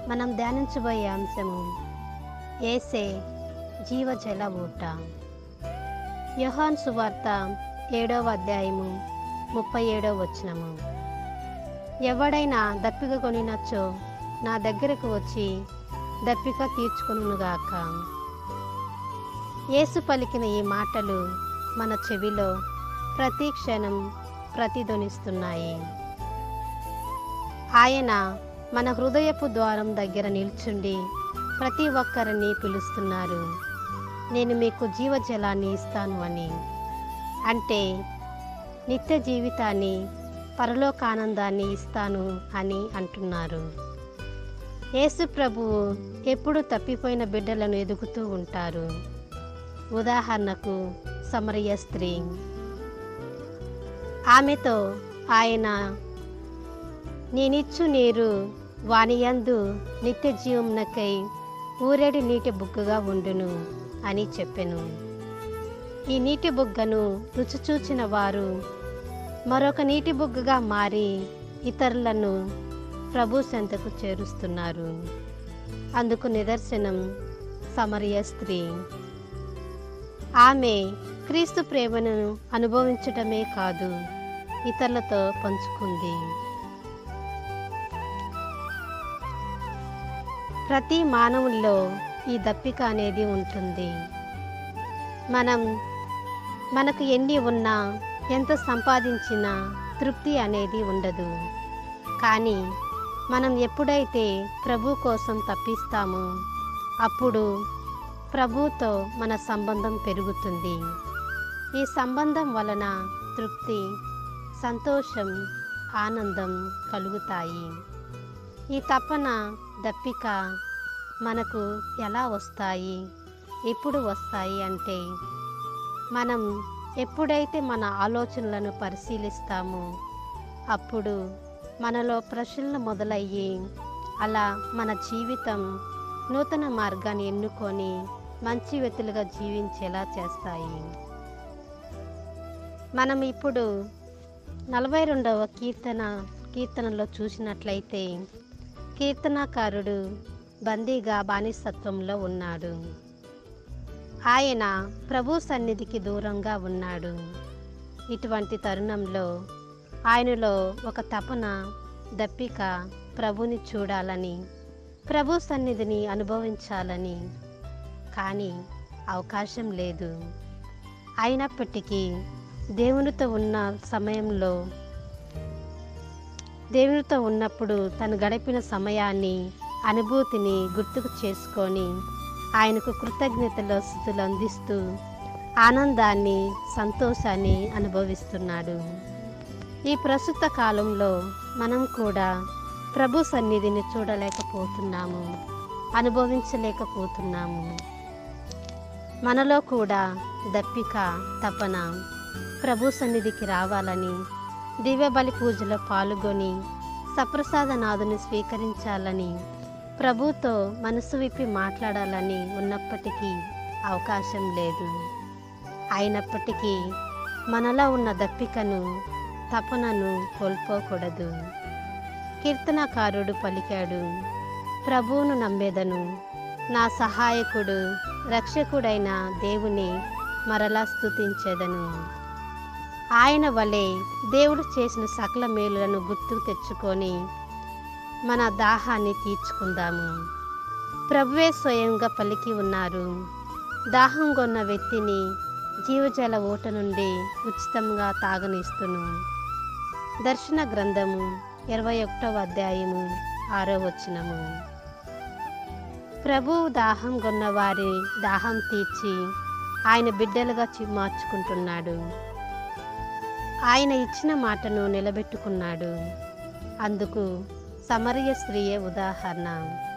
మనం ధ్యానించబోయే అంశము ఏసే జీవజల ఊట యోహాన్ సువార్త ఏడవ అధ్యాయము ముప్పై ఏడవ వచనము ఎవడైనా దప్పిక కొనినచ్చో నా దగ్గరకు వచ్చి దప్పిక తీర్చుకునుగాక యేసు పలికిన ఈ మాటలు మన చెవిలో ప్రతి క్షణం ప్రతిధ్వనిస్తున్నాయి ఆయన మన హృదయపు ద్వారం దగ్గర నిల్చుండి ప్రతి ఒక్కరిని పిలుస్తున్నారు నేను మీకు జీవజలాన్ని ఇస్తాను అని అంటే నిత్య జీవితాన్ని పరలోకానందాన్ని ఇస్తాను అని అంటున్నారు యేసు ప్రభువు ఎప్పుడు తప్పిపోయిన బిడ్డలను ఎదుగుతూ ఉంటారు ఉదాహరణకు సమరయ స్త్రీ ఆమెతో ఆయన నేనిచ్చు నీరు వానియందు నిత్య జీవమునకై ఊరేడి నీటి బుగ్గగా ఉండును అని చెప్పెను ఈ నీటి బుగ్గను రుచి చూచిన వారు మరొక నీటి బుగ్గగా మారి ఇతరులను ప్రభు చెంతకు చేరుస్తున్నారు అందుకు నిదర్శనం సమరయ స్త్రీ ఆమె క్రీస్తు ప్రేమను అనుభవించటమే కాదు ఇతరులతో పంచుకుంది ప్రతి మానవుల్లో ఈ దప్పిక అనేది ఉంటుంది మనం మనకు ఎన్ని ఉన్నా ఎంత సంపాదించినా తృప్తి అనేది ఉండదు కానీ మనం ఎప్పుడైతే ప్రభు కోసం తప్పిస్తామో అప్పుడు ప్రభుతో మన సంబంధం పెరుగుతుంది ఈ సంబంధం వలన తృప్తి సంతోషం ఆనందం కలుగుతాయి ఈ తపన దప్పిక మనకు ఎలా వస్తాయి ఎప్పుడు వస్తాయి అంటే మనం ఎప్పుడైతే మన ఆలోచనలను పరిశీలిస్తామో అప్పుడు మనలో ప్రశ్నలు మొదలయ్యి అలా మన జీవితం నూతన మార్గాన్ని ఎన్నుకొని మంచి వ్యక్తులుగా జీవించేలా చేస్తాయి మనం ఇప్పుడు నలభై రెండవ కీర్తన కీర్తనలో చూసినట్లయితే కీర్తనాకారుడు బందీగా బానిసత్వంలో ఉన్నాడు ఆయన ప్రభు సన్నిధికి దూరంగా ఉన్నాడు ఇటువంటి తరుణంలో ఆయనలో ఒక తపన దప్పిక ప్రభుని చూడాలని ప్రభు సన్నిధిని అనుభవించాలని కానీ అవకాశం లేదు అయినప్పటికీ దేవునితో ఉన్న సమయంలో దేవునితో ఉన్నప్పుడు తను గడిపిన సమయాన్ని అనుభూతిని గుర్తుకు చేసుకొని ఆయనకు కృతజ్ఞతలో స్థుతులు అందిస్తూ ఆనందాన్ని సంతోషాన్ని అనుభవిస్తున్నాడు ఈ ప్రస్తుత కాలంలో మనం కూడా ప్రభు సన్నిధిని చూడలేకపోతున్నాము అనుభవించలేకపోతున్నాము మనలో కూడా దప్పిక తపన ప్రభు సన్నిధికి రావాలని దివ్యబలి పూజలో పాల్గొని సప్రసాదనాథుని స్వీకరించాలని ప్రభుతో మనసు విప్పి మాట్లాడాలని ఉన్నప్పటికీ అవకాశం లేదు అయినప్పటికీ మనలో ఉన్న దప్పికను తపనను కోల్పోకూడదు కీర్తనకారుడు పలికాడు ప్రభువును నమ్మేదను నా సహాయకుడు రక్షకుడైన దేవుని మరలా స్తుతించేదను ఆయన వలె దేవుడు చేసిన సకల మేలులను గుర్తుకు తెచ్చుకొని మన దాహాన్ని తీర్చుకుందాము ప్రభువే స్వయంగా పలికి ఉన్నారు దాహం కొన్న వ్యక్తిని జీవజల ఊట నుండి ఉచితంగా తాగనిస్తును దర్శన గ్రంథము ఇరవై ఒకటవ అధ్యాయము ఆరో వచనము ప్రభువు దాహం కొన్న వారి దాహం తీర్చి ఆయన బిడ్డలుగా చి- మార్చుకుంటున్నాడు ఆయన ఇచ్చిన మాటను నిలబెట్టుకున్నాడు అందుకు సమరయ స్త్రీయే ఉదాహరణ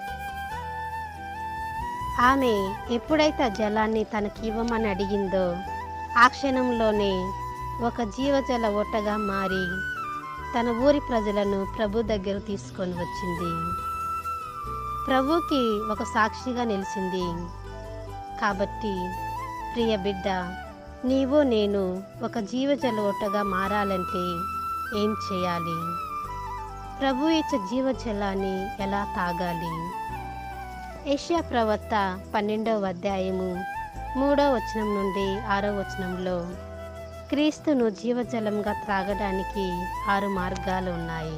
ఆమె ఎప్పుడైతే ఆ జలాన్ని తనకి ఇవ్వమని అడిగిందో ఆ క్షణంలోనే ఒక జీవజల ఓటగా మారి తన ఊరి ప్రజలను ప్రభు దగ్గర తీసుకొని వచ్చింది ప్రభుకి ఒక సాక్షిగా నిలిచింది కాబట్టి ప్రియ బిడ్డ నీవు నేను ఒక జీవజల ఓటగా మారాలంటే ఏం చేయాలి ప్రభు ఇచ్చే జీవజలాన్ని ఎలా తాగాలి ఏషియా ప్రవక్త పన్నెండవ అధ్యాయము మూడో వచనం నుండి ఆరో వచనంలో క్రీస్తును జీవజలంగా త్రాగడానికి ఆరు మార్గాలు ఉన్నాయి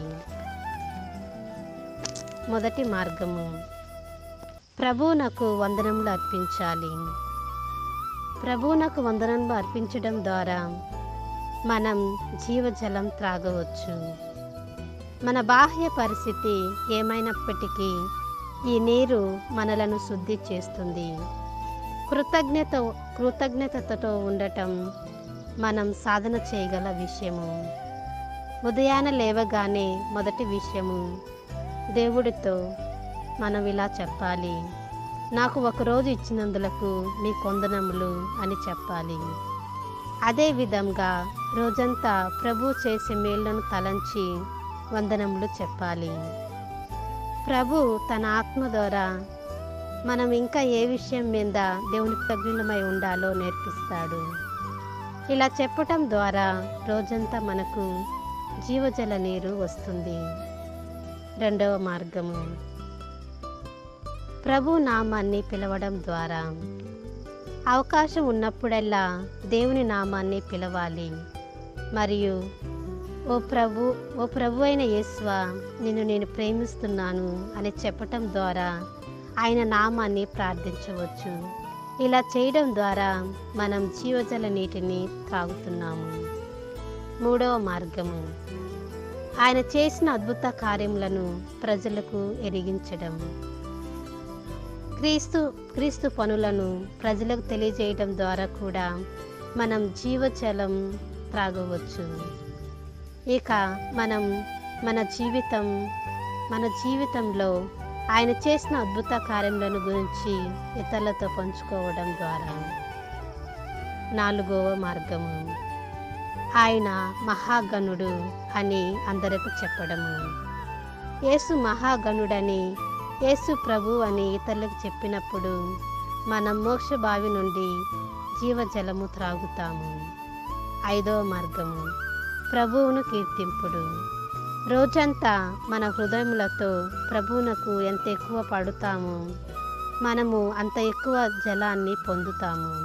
మొదటి మార్గము ప్రభువునకు వందనములు అర్పించాలి ప్రభువునకు వందనములు అర్పించడం ద్వారా మనం జీవజలం త్రాగవచ్చు మన బాహ్య పరిస్థితి ఏమైనప్పటికీ ఈ నీరు మనలను శుద్ధి చేస్తుంది కృతజ్ఞత కృతజ్ఞతతో ఉండటం మనం సాధన చేయగల విషయము ఉదయాన లేవగానే మొదటి విషయము దేవుడితో మనం ఇలా చెప్పాలి నాకు ఒకరోజు ఇచ్చినందులకు మీ కొందనములు అని చెప్పాలి అదే విధంగా రోజంతా ప్రభు చేసే మేళ్లను తలంచి వందనములు చెప్పాలి ప్రభు తన ఆత్మ ద్వారా మనం ఇంకా ఏ విషయం మీద దేవునికి తగ్గులమై ఉండాలో నేర్పిస్తాడు ఇలా చెప్పటం ద్వారా రోజంతా మనకు జీవజల నీరు వస్తుంది రెండవ మార్గము ప్రభు నామాన్ని పిలవడం ద్వారా అవకాశం ఉన్నప్పుడల్లా దేవుని నామాన్ని పిలవాలి మరియు ఓ ప్రభు ఓ ప్రభు అయిన యేసువ నిన్ను నేను ప్రేమిస్తున్నాను అని చెప్పటం ద్వారా ఆయన నామాన్ని ప్రార్థించవచ్చు ఇలా చేయడం ద్వారా మనం జీవజల నీటిని త్రాగుతున్నాము మూడవ మార్గము ఆయన చేసిన అద్భుత కార్యములను ప్రజలకు ఎరిగించడం క్రీస్తు క్రీస్తు పనులను ప్రజలకు తెలియజేయడం ద్వారా కూడా మనం జీవజలం త్రాగవచ్చు ఇక మనం మన జీవితం మన జీవితంలో ఆయన చేసిన అద్భుత కార్యములను గురించి ఇతరులతో పంచుకోవడం ద్వారా నాలుగవ మార్గము ఆయన మహాగణుడు అని అందరకు చెప్పడము యేసు మహాగణుడని యేసు ప్రభు అని ఇతరులకు చెప్పినప్పుడు మనం మోక్ష బావి నుండి జీవజలము త్రాగుతాము ఐదవ మార్గము ప్రభువును కీర్తింపుడు రోజంతా మన హృదయములతో ప్రభువునకు ఎంత ఎక్కువ పడుతామో మనము అంత ఎక్కువ జలాన్ని పొందుతాము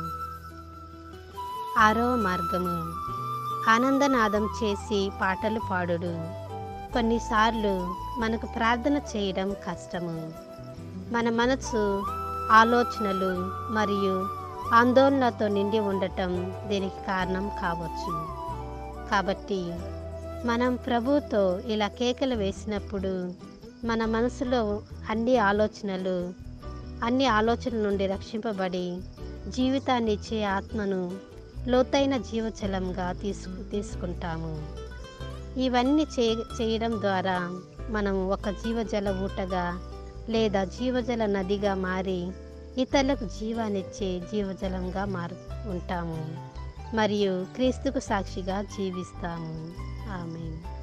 ఆరవ మార్గము ఆనందనాదం చేసి పాటలు పాడుడు కొన్నిసార్లు మనకు ప్రార్థన చేయడం కష్టము మన మనసు ఆలోచనలు మరియు ఆందోళనతో నిండి ఉండటం దీనికి కారణం కావచ్చు కాబట్టి మనం ప్రభుతో ఇలా కేకలు వేసినప్పుడు మన మనసులో అన్ని ఆలోచనలు అన్ని ఆలోచనల నుండి రక్షింపబడి జీవితాన్ని ఇచ్చే ఆత్మను లోతైన జీవజలంగా తీసుకు తీసుకుంటాము ఇవన్నీ చే చేయడం ద్వారా మనం ఒక జీవజల ఊటగా లేదా జీవజల నదిగా మారి ఇతరులకు జీవాన్నిచ్చే జీవజలంగా మారు ఉంటాము మరియు క్రీస్తుకు సాక్షిగా జీవిస్తాము ఆమె